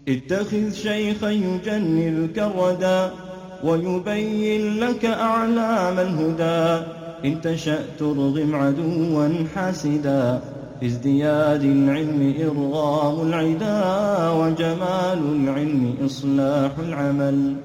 اتخذ شيخا يجنلك الردى ويبين لك أعلام الهدى إن تشأ ترغم عدوا حاسدا في ازدياد العلم إرغام العدا وجمال العلم إصلاح العمل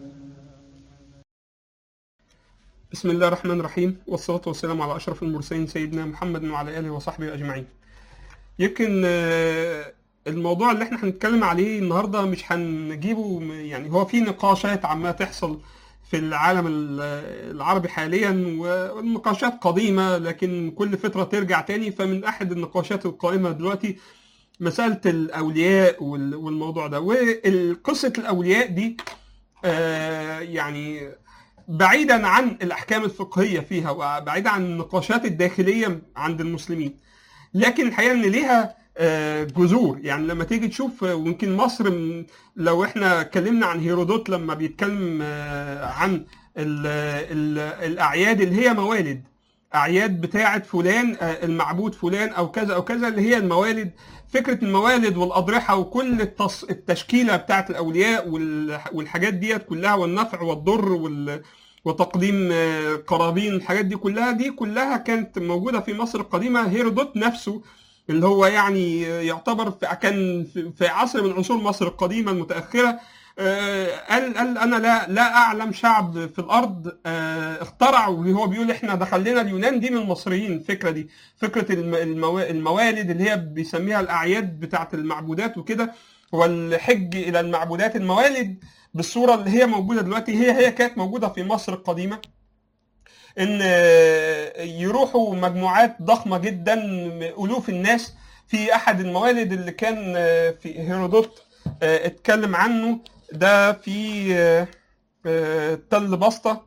بسم الله الرحمن الرحيم والصلاة والسلام على أشرف المرسلين سيدنا محمد وعلى آله وصحبه أجمعين يمكن آه، الموضوع اللي احنا هنتكلم عليه النهاردة مش هنجيبه م- يعني هو في نقاشات عمالة تحصل في العالم ال- العربي حاليا والنقاشات قديمة لكن كل فترة ترجع تاني فمن أحد النقاشات القائمة دلوقتي مسألة الأولياء وال- والموضوع ده وقصة الأولياء دي آه، يعني بعيدا عن الاحكام الفقهيه فيها وبعيدا عن النقاشات الداخليه عند المسلمين لكن الحقيقه ان ليها آه، جذور يعني لما تيجي تشوف آه، ويمكن مصر من- لو احنا اتكلمنا عن هيرودوت لما بيتكلم آه، عن ال ال الاعياد اللي هي موالد اعياد بتاعه فلان آه، المعبود فلان او كذا او كذا اللي هي الموالد فكره الموالد والاضرحه وكل التص... التشكيله بتاعه الاولياء وال... والحاجات ديت كلها والنفع والضر وال... وتقديم آه، قرابين الحاجات دي كلها دي كلها كانت موجوده في مصر القديمه هيرودوت نفسه اللي هو يعني يعتبر في كان في- في عصر من عصور مصر القديمه المتاخره آه، قال قال انا لا لا اعلم شعب في الارض آه، اخترع وهو بيقول احنا دخلنا اليونان دي من المصريين الفكره دي فكره الم- الموا- الموالد اللي هي بيسميها الاعياد بتاعه المعبودات وكده والحج الى المعبودات الموالد بالصوره اللي هي موجوده دلوقتي هي هي كانت موجوده في مصر القديمه ان آه، يروحوا مجموعات ضخمه جدا الوف الناس في احد الموالد اللي كان آه، في هيرودوت آه، اتكلم عنه ده في آه، آه، تل بسطة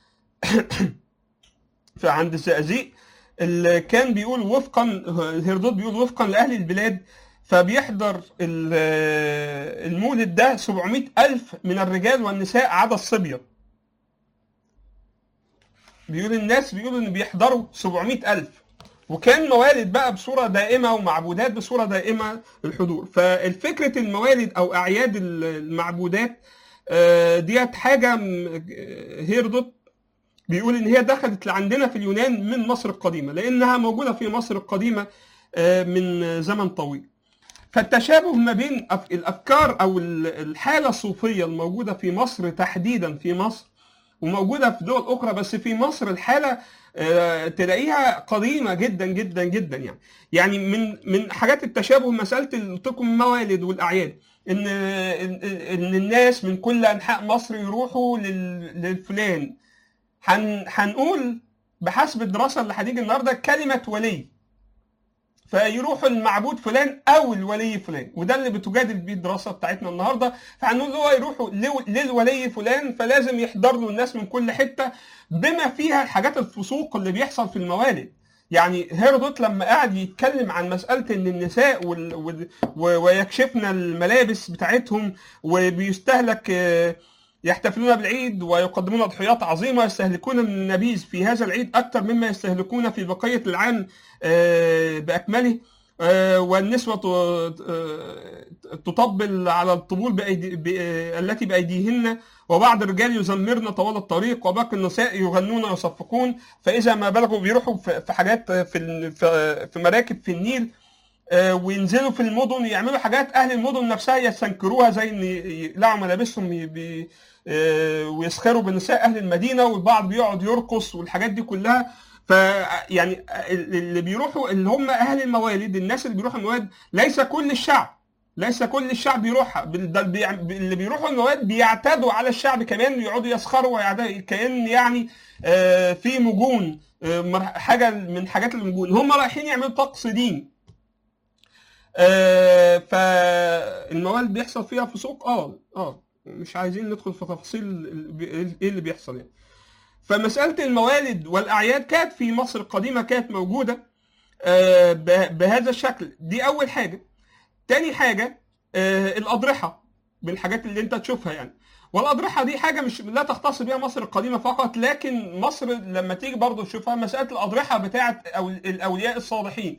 في عند الزقازيق اللي كان بيقول وفقا هيرودوت بيقول وفقا لأهل البلاد فبيحضر ال- آه، المولد ده 700 ألف من الرجال والنساء عدا الصبية بيقول الناس بيقولوا ان بيحضروا 700 ألف وكان موالد بقى بصورة دائمة ومعبودات بصورة دائمة الحضور فالفكرة الموالد أو أعياد المعبودات آه، ديت حاجة م- هيرودوت بيقول إن هي دخلت عندنا في اليونان من مصر القديمة لأنها موجودة في مصر القديمة آه، من زمن طويل فالتشابه ما بين أف- الأفكار أو ال- الحالة الصوفية الموجودة في مصر تحديدا في مصر وموجوده في دول اخرى بس في مصر الحاله آه، تلاقيها قديمه جدا جدا جدا يعني يعني من من حاجات التشابه مساله اللي قلت لكم الموالد والاعياد ان ان إن الناس من كل انحاء مصر يروحوا لل- للفلان هن هنقول بحسب الدراسه اللي هتيجي النهارده كلمه ولي فيروحوا المعبود فلان او الولي فلان وده اللي بتجادل بيه الدراسه بتاعتنا النهارده فهنقول هو يروحوا لو- للولي فلان فلازم يحضر له الناس من كل حته بما فيها الحاجات الفسوق اللي بيحصل في الموالد يعني هيرودوت لما قعد يتكلم عن مساله ان النساء وال... وال... و- ويكشفن الملابس بتاعتهم وبيستهلك آه، يحتفلون بالعيد ويقدمون اضحيات عظيمه يستهلكون من النبيذ في هذا العيد اكثر مما يستهلكون في بقيه العام آه، باكمله آه، والنسوة ت- آه، تطبل على الطبول بأيدي ب- آه، التي بأيديهن وبعض الرجال يزمرن طوال الطريق وباقي النساء يغنون ويصفقون فإذا ما بلغوا بيروحوا في في حاجات في ال- في في مراكب في النيل آه، وينزلوا في المدن يعملوا حاجات أهل المدن نفسها يستنكروها زي إن يقلعوا ملابسهم ي- بي- آه، ويسخروا بنساء أهل المدينة والبعض بيقعد يرقص والحاجات دي كلها ف يعني اللي بيروحوا اللي هم اهل الموالد الناس اللي بيروحوا الموالد ليس كل الشعب ليس كل الشعب بيروحها بال- ده بيع- اللي بيروحوا الموالد بيعتدوا على الشعب كمان يقعدوا يسخروا ويعتدوا كان يعني آه، في مجون آه، مر- حاجه من حاجات المجون هم رايحين يعملوا طقس دين آه، فالموالد بيحصل فيها فسوق اه اه مش عايزين ندخل في تفاصيل ال- ايه اللي بيحصل يعني فمسألة الموالد والأعياد كانت في مصر القديمة كانت موجودة آه، ب- بهذا الشكل دي أول حاجة تاني حاجة آه، الأضرحة من الحاجات اللي أنت تشوفها يعني والأضرحة دي حاجة مش لا تختص بها مصر القديمة فقط لكن مصر لما تيجي برضه تشوفها مسألة الأضرحة بتاعة أو الأولياء الصالحين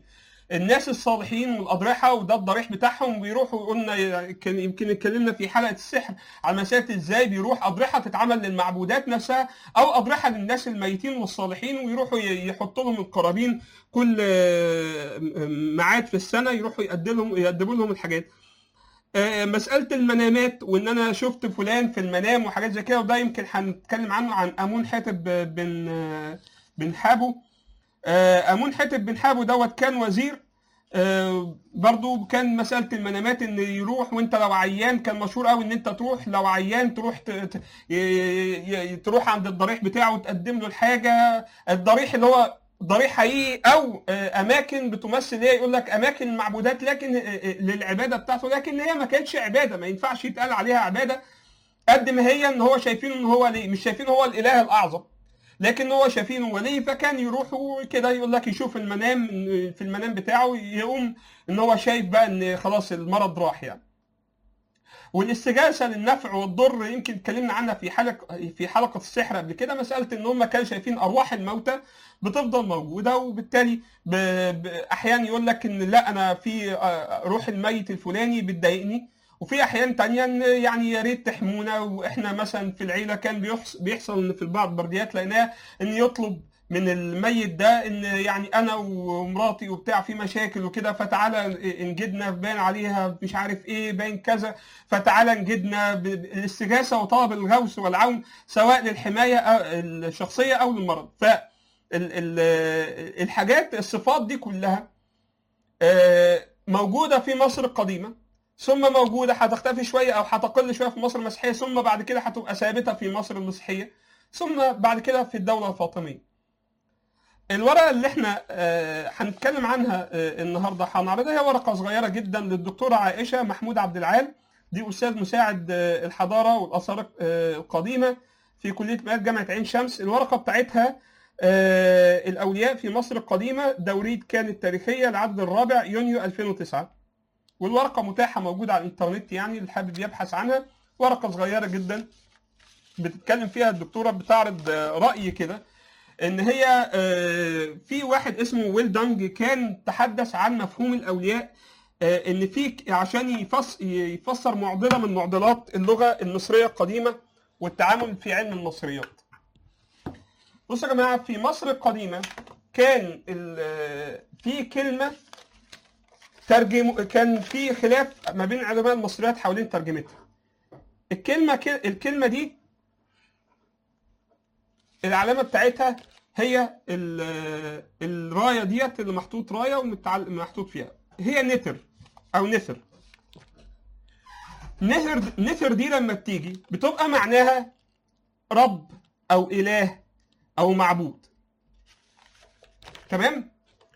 الناس الصالحين والاضرحه وده الضريح بتاعهم بيروحوا قلنا كان يمكن اتكلمنا في حلقه السحر على مساله ازاي بيروح اضرحه تتعمل للمعبودات نفسها او اضرحه للناس الميتين والصالحين ويروحوا ي- يحطوا لهم القرابين كل آه، ميعاد في السنه يروحوا يقدموا لهم يقدموا لهم الحاجات آه، مساله المنامات وان انا شفت فلان في المنام وحاجات زي كده وده يمكن هنتكلم عنه عن امون حاتب بن آه، بن حابو آه، امون حاتب بن حابو دوت كان وزير آه، برضو كان مساله المنامات ان يروح وانت لو عيان كان مشهور قوي ان انت تروح لو عيان تروح ت- ت- ي- ي- ي- تروح عند الضريح بتاعه وتقدم له الحاجه الضريح اللي هو ضريح حقيقي او آه، اماكن بتمثل ايه يقول لك اماكن المعبودات لكن آه، آه، للعباده بتاعته لكن هي ما كانتش عباده ما ينفعش يتقال عليها عباده قد ما هي ان هو شايفينه ان هو ليه مش شايفينه هو الاله الاعظم لكن هو شايفينه ولي فكان يروح كده يقول لك يشوف المنام في المنام بتاعه يقوم ان هو شايف بقى ان خلاص المرض راح يعني والاستغاثه للنفع والضر يمكن اتكلمنا عنها في حلقه في حلقه السحر قبل كده مساله ان هم كانوا شايفين ارواح الموتى بتفضل موجوده وبالتالي ب... ب... احيانا يقول لك ان لا انا في آه، روح الميت الفلاني بتضايقني وفي احيان تانية ان يعني يا ريت تحمونا واحنا مثلا في العيله كان بيحص... بيحصل ان في البعض برديات لقيناها ان يطلب من الميت ده ان يعني انا ومراتي وبتاع في مشاكل وكده فتعالى انجدنا باين عليها مش عارف ايه باين كذا فتعالى انجدنا ب- ب- الاستغاثه وطلب الغوث والعون سواء للحمايه أو الشخصيه او للمرض ف ال- ال- الحاجات الصفات دي كلها آه، موجوده في مصر القديمه ثم موجوده هتختفي شويه او هتقل شويه في مصر المسيحيه ثم بعد كده هتبقى ثابته في مصر المسيحيه ثم بعد كده في الدوله الفاطميه الورقه اللي احنا آه، هنتكلم عنها آه، النهارده هنعرضها هي ورقه صغيره جدا للدكتوره عائشه محمود عبد العال دي استاذ مساعد آه، الحضاره والاثار آه، القديمه في كليه بيات جامعه عين شمس الورقه بتاعتها آه، الاولياء في مصر القديمه دوريد كانت تاريخيه العدد الرابع يونيو 2009 والورقه متاحه موجوده على الانترنت يعني اللي حابب يبحث عنها ورقه صغيره جدا بتتكلم فيها الدكتوره بتعرض آه، راي كده ان هي آه، في واحد اسمه ويل دانج كان تحدث عن مفهوم الاولياء آه، ان في عشان يفس يفسر معضله من معضلات اللغه المصريه القديمه والتعامل في علم المصريات. بصوا يا جماعه في مصر القديمه كان ال- في كلمه ترجم كان في خلاف ما بين علماء المصريات حوالين ترجمتها. الكلمه ك- الكلمه دي العلامه بتاعتها هي ال- الرايه ديت اللي محطوط رايه ومحطوط فيها هي نتر او نثر نثر نثر دي لما بتيجي بتبقى معناها رب او اله او معبود تمام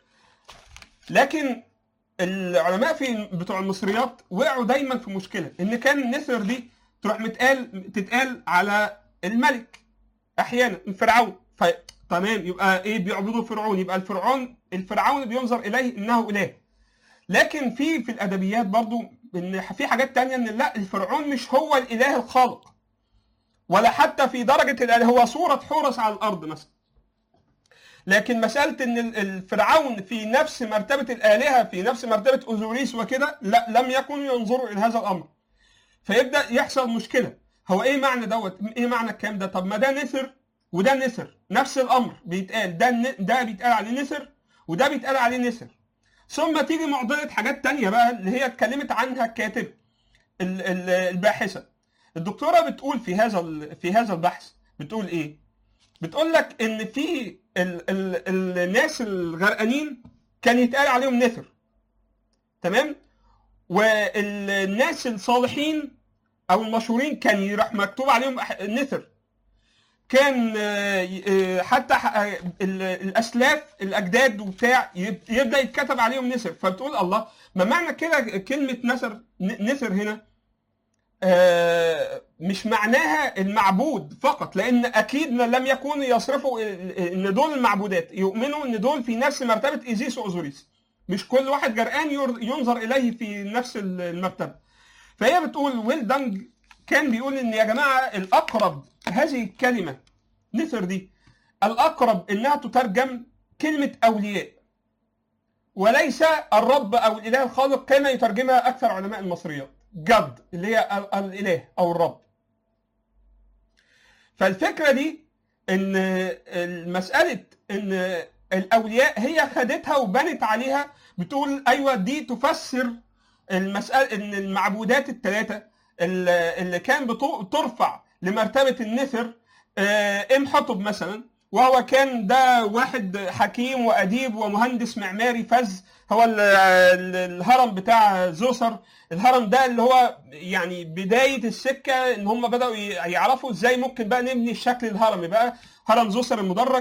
لكن العلماء في بتوع المصريات وقعوا دايما في مشكله ان كان النثر دي تروح متقال تتقال على الملك احيانا فرعون ف... تمام يبقى ايه بيعبدوا فرعون يبقى الفرعون الفرعون بينظر اليه انه اله لكن في في الادبيات برضو ان في حاجات تانية ان لا الفرعون مش هو الاله الخالق ولا حتى في درجه الاله هو صوره حورس على الارض مثلا لكن مساله ان ال- الفرعون في نفس مرتبه الالهه في نفس مرتبه اوزوريس وكده لا لم يكونوا ينظروا الى هذا الامر فيبدا يحصل مشكله هو ايه معنى دوت ايه معنى الكلام ده طب ما ده نثر وده نثر نفس الامر بيتقال ده الن- ده بيتقال عليه نثر وده بيتقال عليه نثر ثم تيجي معضله حاجات تانية بقى اللي هي اتكلمت عنها الكاتب ال- ال- الباحثه الدكتوره بتقول في هذا ال- في هذا البحث بتقول ايه بتقول لك ان في ال ال الناس الغرقانين كان يتقال عليهم نثر تمام والناس الصالحين او المشهورين كان يروح مكتوب عليهم أح- نثر كان آه، ي- آه، حتى ح- آه، ال- الاسلاف الاجداد وبتاع يب- يبدا يتكتب عليهم نسر فبتقول الله ما معنى كده كلمه نسر ن- نسر هنا آه، مش معناها المعبود فقط لان اكيد ما لم يكونوا يصرفوا ال- ان دول المعبودات يؤمنوا ان دول في نفس مرتبه ايزيس واوزوريس مش كل واحد جرآن ير- ينظر اليه في نفس ال- المرتبه فهي بتقول ويل دانج كان بيقول ان يا جماعه الاقرب هذه الكلمه نثر دي الاقرب انها تترجم كلمه اولياء وليس الرب او الاله الخالق كما يترجمها اكثر علماء المصريات جد اللي هي ال- الاله او الرب فالفكره دي ان مساله ان الاولياء هي خدتها وبنت عليها بتقول ايوه دي تفسر المساله ان المعبودات الثلاثه اللي اللي كان بتو- ترفع لمرتبه النثر آه، امحطب مثلا وهو كان ده واحد حكيم واديب ومهندس معماري فز هو ال- ال- الهرم بتاع زوسر الهرم ده اللي هو يعني بدايه السكه ان هم بداوا ي- يعرفوا ازاي ممكن بقى نبني الشكل الهرمي بقى هرم زوسر المدرج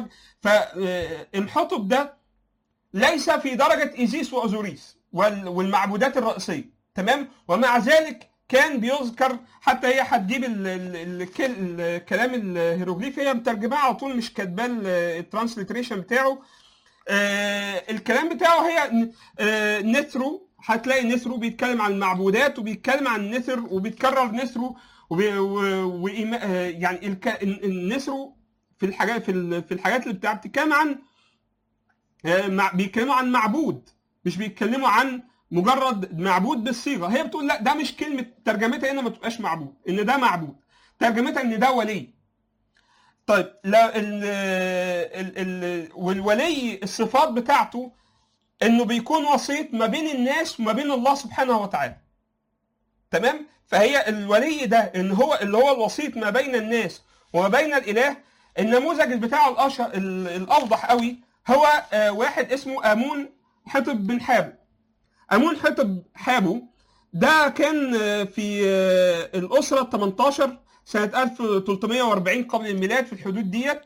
فامحطب ده ليس في درجه ايزيس واوزوريس وال- والمعبودات الرئيسيه تمام ومع ذلك كان بيذكر حتى هي هتجيب ال- ال- الكل- الكلام الهيروغليفي هي مترجماه على طول مش كاتباه ال- الترانسليتريشن بتاعه آه، الكلام بتاعه هي ن- آه، نثرو هتلاقي نثرو بيتكلم عن المعبودات وبيتكلم عن النثر وبيتكرر نثرو وبي و و يعني الك- ال- النثرو في الحاجات في ال- في الحاجات اللي بتاع بتتكلم عن آه، مع- بيتكلموا عن معبود مش بيتكلموا عن مجرد معبود بالصيغه هي بتقول لا ده مش كلمه ترجمتها هنا ما تبقاش معبود ان ده معبود ترجمتها ان ده ولي طيب لا ال ال ال والولي الصفات بتاعته انه بيكون وسيط ما بين الناس وما بين الله سبحانه وتعالى تمام فهي الولي ده ان هو اللي هو الوسيط ما بين الناس وما بين الاله النموذج بتاعه الاشهر ال- الاوضح قوي هو آه، واحد اسمه امون حطب بن حابو امون حطب حابو ده كان آه، في آه، الاسره 18 سنه 1340 قبل الميلاد في الحدود ديت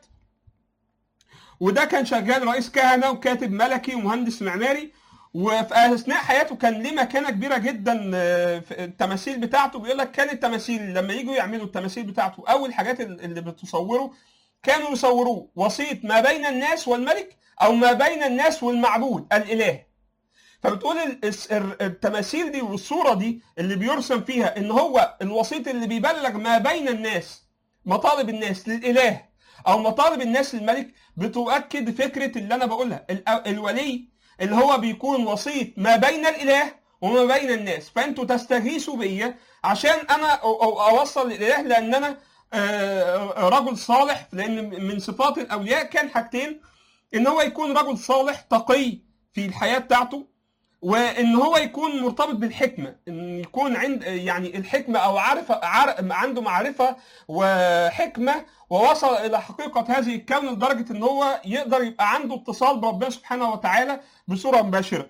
وده كان شغال رئيس كهنه وكاتب ملكي ومهندس معماري وفي اثناء حياته كان ليه مكانه كبيره جدا آه، في التماثيل بتاعته بيقول لك كان التماثيل لما يجوا يعملوا التماثيل بتاعته او الحاجات اللي بتصوره كانوا يصوروه وسيط ما بين الناس والملك او ما بين الناس والمعبود الاله فبتقول ال- الس- ال- التماثيل دي والصوره دي اللي بيرسم فيها ان هو الوسيط اللي بيبلغ ما بين الناس مطالب الناس للاله او مطالب الناس للملك بتؤكد فكره اللي انا بقولها ال- الولي اللي هو بيكون وسيط ما بين الاله وما بين الناس فانتوا تستغيثوا بيا عشان انا أو- أو اوصل للاله لان انا آه، رجل صالح لان من صفات الاولياء كان حاجتين ان هو يكون رجل صالح تقي في الحياه بتاعته وان هو يكون مرتبط بالحكمه ان يكون عند يعني الحكمه او عارف عار عنده معرفه وحكمه ووصل الى حقيقه هذه الكون لدرجه ان هو يقدر يبقى عنده اتصال بربنا سبحانه وتعالى بصوره مباشره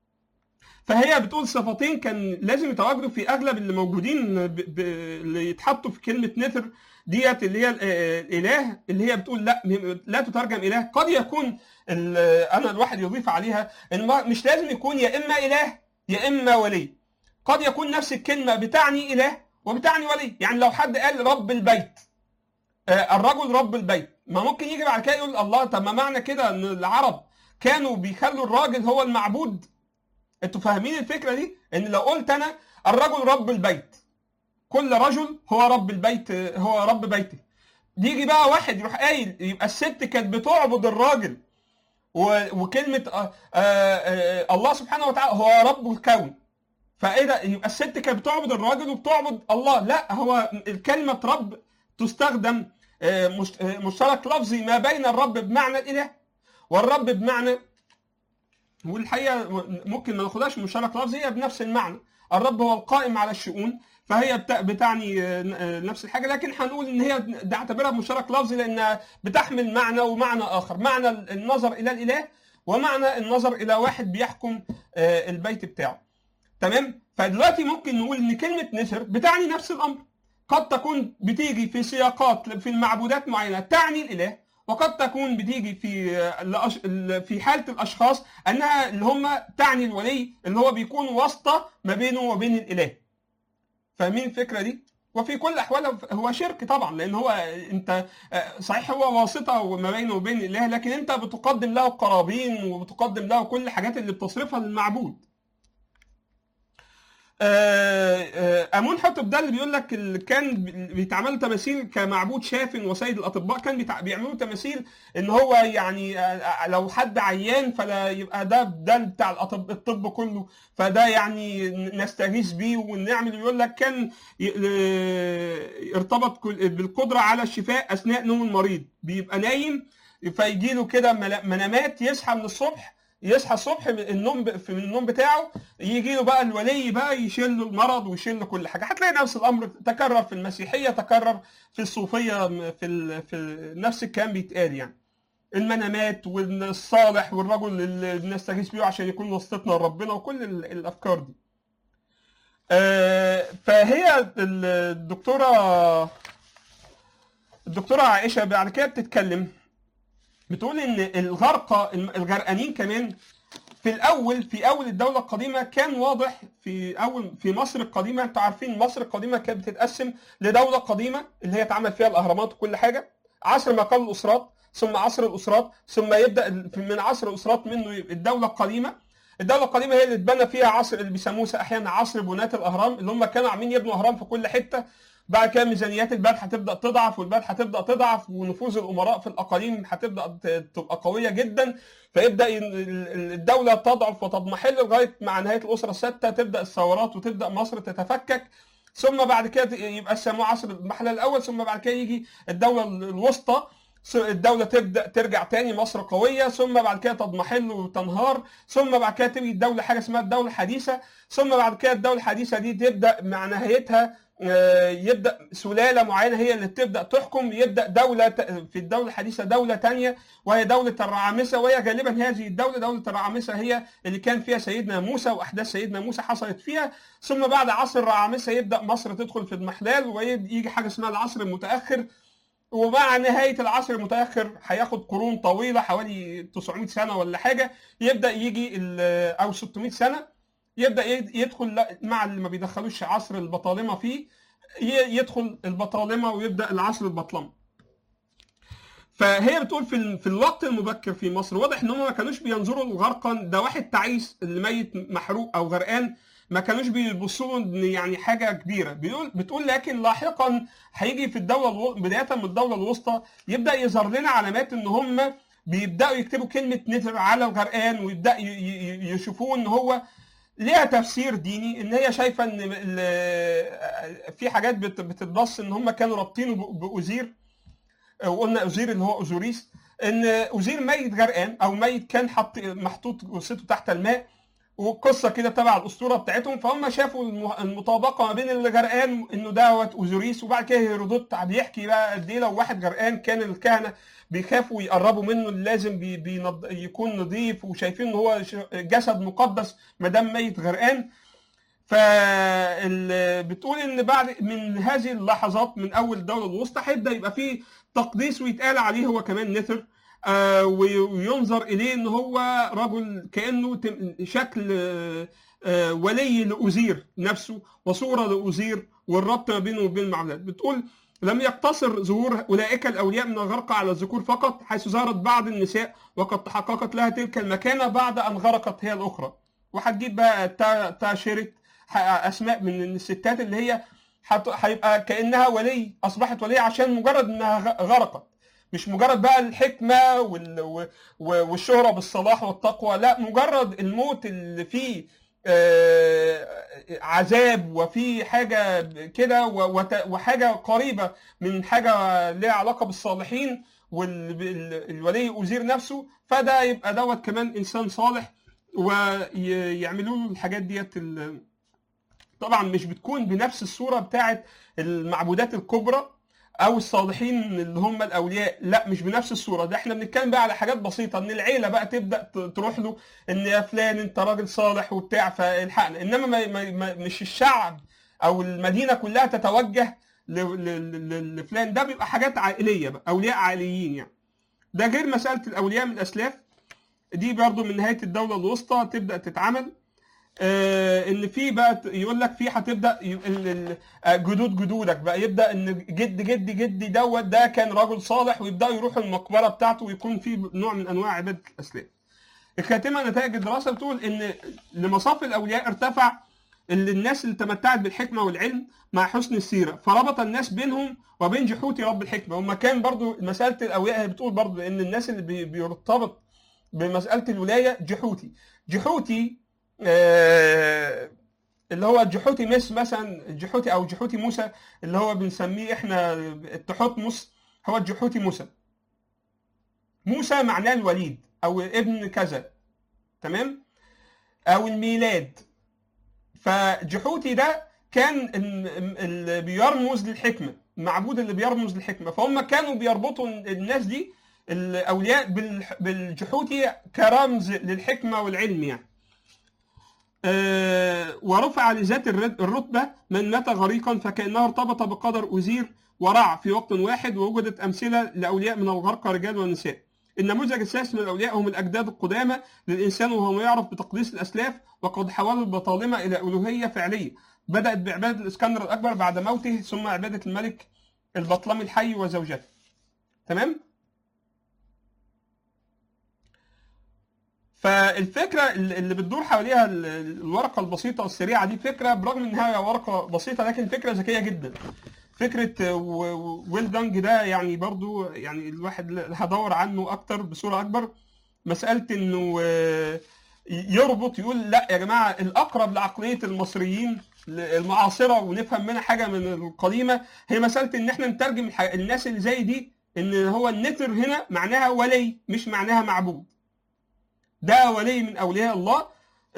فهي بتقول صفتين كان لازم يتواجدوا في اغلب اللي موجودين ب... ب... اللي يتحطوا في كلمه نثر ديت اللي هي ال- الاله اللي هي بتقول لا لا تترجم اله قد يكون ال- انا الواحد يضيف عليها ان ما- مش لازم يكون يا اما اله يا اما ولي قد يكون نفس الكلمه بتعني اله وبتعني ولي يعني لو حد قال رب البيت آه، الرجل رب البيت ما ممكن يجي بعد كده يقول الله طب ما معنى كده ان العرب كانوا بيخلوا الراجل هو المعبود انتوا فاهمين الفكره دي ان لو قلت انا الرجل رب البيت كل رجل هو رب البيت هو رب بيته يجي بقى واحد يروح قايل يبقى الست كانت بتعبد الراجل و- وكلمه آه آه آه الله سبحانه وتعالى هو رب الكون فايه ده يبقى الست كانت بتعبد الراجل وبتعبد الله لا هو الكلمه رب تستخدم آه، مش- آه، مشترك لفظي ما بين الرب بمعنى الاله والرب بمعنى والحقيقه ممكن ما ناخدهاش مشترك لفظي هي بنفس المعنى الرب هو القائم على الشؤون فهي بتا- بتعني آه، آه، نفس الحاجه لكن هنقول ان هي نعتبرها مشترك لفظي لانها بتحمل معنى ومعنى اخر معنى النظر الى الاله ومعنى النظر الى واحد بيحكم آه، البيت بتاعه تمام فدلوقتي ممكن نقول ان كلمه نسر بتعني نفس الامر قد تكون بتيجي في سياقات في المعبودات معينه تعني الاله وقد تكون بتيجي في الأش- في حاله الاشخاص انها اللي هم تعني الولي اللي هو بيكون واسطه ما بينه وبين الاله فاهمين الفكره دي وفي كل الاحوال هو شرك طبعا لان هو انت صحيح هو واسطه ما بينه وبين الاله لكن انت بتقدم له قرابين وبتقدم له كل الحاجات اللي بتصرفها للمعبود آه، آه، امون حتب ده اللي بيقول لك اللي كان بيتعملوا تماثيل كمعبود شاف وسيد الاطباء كان بيتع- بيعملوا تماثيل ان هو يعني آه، لو حد عيان فلا يبقى ده ده بتاع الأطب الطب كله فده يعني نستغيث بيه ونعمل يقول لك كان ي- ل- ارتبط كل- بالقدره على الشفاء اثناء نوم المريض بيبقى نايم فيجي له كده ملا- منامات يصحى من الصبح يصحى الصبح من النوم ب- في- من النوم بتاعه يجي له بقى الولي بقى يشيل له المرض ويشيل له كل حاجه هتلاقي نفس الامر تكرر في المسيحيه تكرر في الصوفيه في ال... في نفس الكلام بيتقال يعني المنامات والصالح والرجل اللي نستغيث بيه عشان يكون وسطنا لربنا وكل ال- الافكار دي آه، فهي الدكتوره الدكتوره عائشه بعد كده بتتكلم بتقول ان الغرقى الغرقانين كمان في الاول في اول الدوله القديمه كان واضح في اول في مصر القديمه انتوا عارفين مصر القديمه كانت بتتقسم لدوله قديمه اللي هي اتعمل فيها الاهرامات وكل حاجه عصر ما قبل الاسرات ثم عصر الاسرات ثم يبدا من عصر الاسرات منه الدوله القديمه الدوله القديمه هي اللي اتبنى فيها عصر اللي بيسموه احيانا عصر بناة الاهرام اللي هم كانوا عاملين يبنوا اهرام في كل حته بعد كده ميزانيات البلد هتبدا تضعف والبلد هتبدا تضعف ونفوذ الامراء في الاقاليم هتبدا ت- تبقى قويه جدا فيبدا ين- ال- ال- الدوله تضعف وتضمحل لغايه مع نهايه الاسره السادسه تبدا الثورات وتبدا مصر تتفكك ثم بعد كده ت- يبقى يسموه عصر المحل الاول ثم بعد كده يجي الدوله ال- الوسطى س- الدولة تبدأ ترجع تاني مصر قوية ثم بعد كده تضمحل وتنهار ثم بعد كده تيجي الدولة حاجة اسمها الدولة الحديثة ثم بعد كده الدولة الحديثة دي تبدأ مع نهايتها آه، يبدا سلاله معينه هي اللي بتبدا تحكم يبدا دوله ت- في الدوله الحديثه دوله تانية وهي دوله الرعامسه وهي غالبا هذه الدوله دوله الرعامسه هي اللي كان فيها سيدنا موسى واحداث سيدنا موسى حصلت فيها ثم بعد عصر الرعامسه يبدا مصر تدخل في المحلال ويجي حاجه اسمها العصر المتاخر ومع نهايه العصر المتاخر هياخد قرون طويله حوالي 900 سنه ولا حاجه يبدا يجي ال- او 600 سنه يبدا يد- يدخل لا- مع اللي ما بيدخلوش عصر البطالمه فيه ي- يدخل البطالمه ويبدا العصر البطلمه فهي بتقول في ال- في الوقت المبكر في مصر واضح ان هم ما كانوش بينظروا للغرقان ده واحد تعيس اللي ميت محروق او غرقان ما كانوش بيبصوا له ان يعني حاجه كبيره بيقول بتقول لكن لاحقا هيجي في الدوله الو... بدايه من الدوله الوسطى يبدا يظهر لنا علامات ان هم بيبداوا يكتبوا كلمه نتر على الغرقان ويبدا ي... ي... يشوفوه ان هو ليها تفسير ديني ان هي شايفه ان ال- في حاجات بت- بتتبص ان هم كانوا رابطينه ب- باوزير وقلنا اوزير اللي هو اوزوريس ان اوزير ميت غرقان او ميت كان حط محطوط جثته تحت الماء والقصه كده تبع الاسطوره بتاعتهم فهم شافوا الم- المطابقه ما بين اللي غرقان انه دوت اوزوريس وبعد كده هيرودوت بيحكي بقى قد ايه لو واحد غرقان كان الكهنه بيخافوا يقربوا منه لازم بي بينض... يكون نظيف وشايفين ان هو ش- جسد مقدس ما دام ميت غرقان فال... بتقول ان بعد من هذه اللحظات من اول الدوله الوسطى هيبدا يبقى فيه تقديس ويتقال عليه هو كمان نثر آه، وي- وينظر اليه ان هو رجل كانه تم- شكل آه، آه، ولي لاوزير نفسه وصوره لاوزير والربط ما بينه وبين المعبودات بتقول لم يقتصر ظهور اولئك الاولياء من الغرقى على الذكور فقط حيث ظهرت بعض النساء وقد تحققت لها تلك المكانه بعد ان غرقت هي الاخرى وهتجيب بقى تا تا شيرت ح- اسماء من الستات اللي هي هت- هيبقى كانها ولي اصبحت ولي عشان مجرد انها غ- غرقت مش مجرد بقى الحكمه وال... و- و- والشهره بالصلاح والتقوى لا مجرد الموت اللي فيه آه، عذاب وفي حاجه كده و- وت- وحاجه قريبه من حاجه ليها علاقه بالصالحين والولي أزير نفسه فده يبقى دوت كمان انسان صالح ويعملوا له الحاجات ديت ال- طبعا مش بتكون بنفس الصوره بتاعت المعبودات الكبرى او الصالحين اللي هم الاولياء لا مش بنفس الصوره ده احنا بنتكلم بقى على حاجات بسيطه ان العيله بقى تبدا ت- تروح له ان يا فلان انت راجل صالح وبتاع فالحقنا انما ما ما ما مش الشعب او المدينه كلها تتوجه ل- ل- ل- لفلان ده بيبقى حاجات عائليه بقى اولياء عائليين يعني ده غير مساله الاولياء من الاسلاف دي برضو من نهايه الدوله الوسطى تبدا تتعمل آه، ان في بقى ت- يقول لك في هتبدا ي- ال- ال- آه، جدود جدودك بقى يبدا ان جد جد جدي دوت ده كان رجل صالح ويبداوا يروحوا المقبره بتاعته ويكون في نوع من انواع عباده الاسلام. الخاتمه نتائج الدراسه بتقول ان لمصاف الاولياء ارتفع اللي الناس اللي تمتعت بالحكمه والعلم مع حسن السيره فربط الناس بينهم وبين جحوتي رب الحكمه وما كان برضو مساله الاولياء هي بتقول برضو ان الناس اللي بي- بيرتبط بمساله الولايه جحوتي جحوتي آه اللي هو جحوتي مس مثلا جحوتي او جحوتي موسى اللي هو بنسميه احنا التحتمس هو جحوتي موسى موسى معناه الوليد او ابن كذا تمام او الميلاد فجحوتي ده كان ال- اللي بيرمز للحكمه المعبود اللي بيرمز للحكمه فهم كانوا بيربطوا الناس دي الاولياء بالح- بالجحوتي كرمز للحكمه والعلم يعني آه، ورفع لذات الرد- الرتبة من مات غريقا فكأنه ارتبط بقدر أزير ورع في وقت واحد ووجدت أمثلة لأولياء من الغرق رجال ونساء النموذج الثالث من الأولياء هم الأجداد القدامى للإنسان وهو ما يعرف بتقديس الأسلاف وقد حولوا البطالمة إلى ألوهية فعلية بدأت بعبادة الإسكندر الأكبر بعد موته ثم عبادة الملك البطلمي الحي وزوجته تمام؟ فالفكره اللي اللي بتدور حواليها ال- الورقه البسيطه والسريعه دي فكره برغم انها ورقه بسيطه لكن فكره ذكيه جدا فكره ويل دانج ده يعني برضو يعني الواحد هدور عنه اكتر بصوره اكبر مساله انه آه، يربط يقول لا يا جماعه الاقرب لعقليه المصريين المعاصره ونفهم منها حاجه من القديمه هي مساله ان احنا نترجم الح- الناس اللي زي دي ان هو النتر هنا معناها ولي مش معناها معبود ده ولي من اولياء الله آه،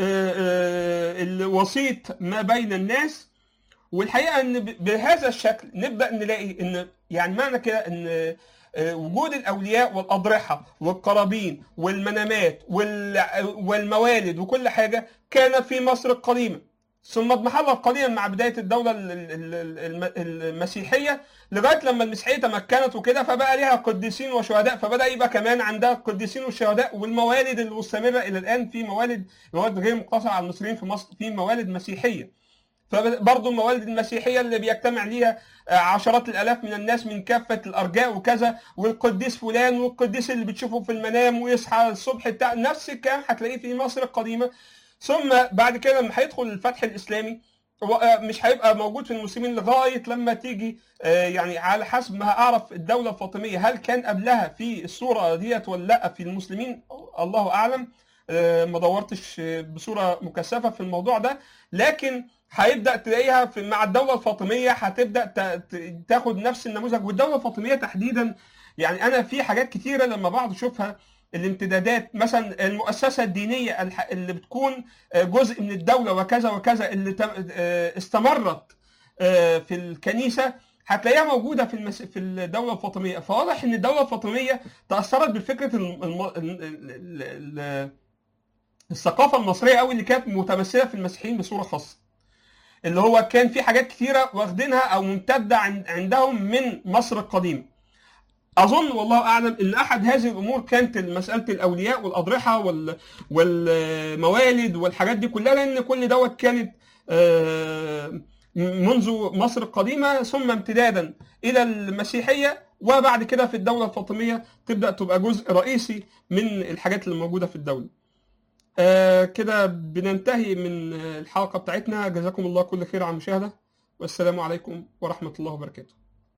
آه، الوسيط ما بين الناس والحقيقه ان ب- بهذا الشكل نبدا نلاقي ان يعني معنى كده ان آه، وجود الاولياء والاضرحه والقرابين والمنامات وال- والموالد وكل حاجه كان في مصر القديمه ثم اضمحلت قليلا مع بدايه الدوله ال- ال- ال- الم- المسيحيه لغايه لما المسيحيه تمكنت وكده فبقى ليها قديسين وشهداء فبدا يبقى كمان عندها قديسين والشهداء والموالد المستمره الى الان في موالد موالد غير مقتصره على المصريين في مصر في موالد مسيحيه فبرضه الموالد المسيحيه اللي بيجتمع ليها آه، عشرات الالاف من الناس من كافه الارجاء وكذا والقديس فلان والقديس اللي بتشوفه في المنام ويصحى الصبح بتاع نفس الكلام هتلاقيه في مصر القديمه ثم بعد كده لما هيدخل الفتح الاسلامي هو، آه، مش هيبقى موجود في المسلمين لغايه لما تيجي آه، يعني على حسب ما اعرف الدوله الفاطميه هل كان قبلها في الصوره ديت ولا لا في المسلمين الله اعلم آه، ما دورتش آه، بصوره مكثفه في الموضوع ده لكن هيبدا تلاقيها في مع الدوله الفاطميه هتبدا ت- ت- تاخد نفس النموذج والدوله الفاطميه تحديدا يعني انا في حاجات كتيره لما بقعد اشوفها الامتدادات مثلا المؤسسه الدينيه الح- اللي بتكون آه، جزء من الدوله وكذا وكذا اللي تم- آه، استمرت آه، في الكنيسه هتلاقيها موجوده في المس... في الدوله الفاطميه فواضح ان الدوله الفاطميه تاثرت بالفكره الم... الم... ال... ال... ال... الثقافه المصريه قوي اللي كانت متمثله في المسيحيين بصوره خاصه اللي هو كان في حاجات كثيره واخدينها او ممتده عن- عندهم من مصر القديمه اظن والله اعلم ان احد هذه الامور كانت مساله الاولياء والاضرحه وال... والموالد والحاجات دي كلها لان كل دوت كانت آه، منذ مصر القديمه ثم امتدادا الى المسيحيه وبعد كده في الدوله الفاطميه تبدا تبقى جزء رئيسي من الحاجات اللي موجوده في الدوله. آه، كده بننتهي من الحلقه بتاعتنا جزاكم الله كل خير على المشاهده والسلام عليكم ورحمه الله وبركاته.